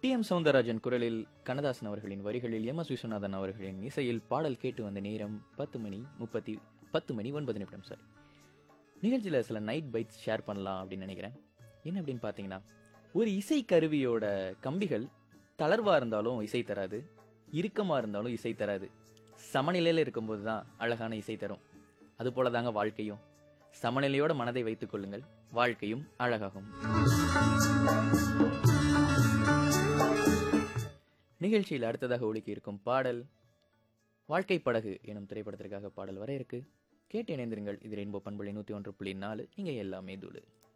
D M Soundararajan குரலில் கண்ணதாசன் அவர்களின் வரிகளில் எம் எஸ் விஸ்வநாதன் அவர்களின் இசையில் பாடல் கேட்டு வந்த நேரம் பத்து மணி முப்பத்தி பத்து மணி ஒன்பது நிமிடம் சார் நிகழ்ச்சியில் சில நைட் பைட்ஸ் ஷேர் பண்ணலாம் அப்படின்னு நினைக்கிறேன் என்ன அப்படின்னு பார்த்தீங்கன்னா ஒரு இசை கருவியோட கம்பிகள் தளர்வாக இருந்தாலும் இசை தராது இறுக்கமாக இருந்தாலும் இசை தராது சமநிலையில் இருக்கும்போது தான் அழகான இசை தரும் அதுபோல தாங்க வாழ்க்கையும் சமநிலையோட மனதை வைத்துக் கொள்ளுங்கள் வாழ்க்கையும் அழகாகும் நிகழ்ச்சியில் அடுத்ததாக ஒலிக்க இருக்கும் பாடல் வாழ்க்கை படகு எனும் திரைப்படத்திற்காக பாடல் வர இருக்கு கேட்டு இணைந்திருங்கள் இது ரெயின்போ பண்புள்ளி நூற்றி ஒன்று புள்ளி நாலு இங்கே எல்லாமே தூளு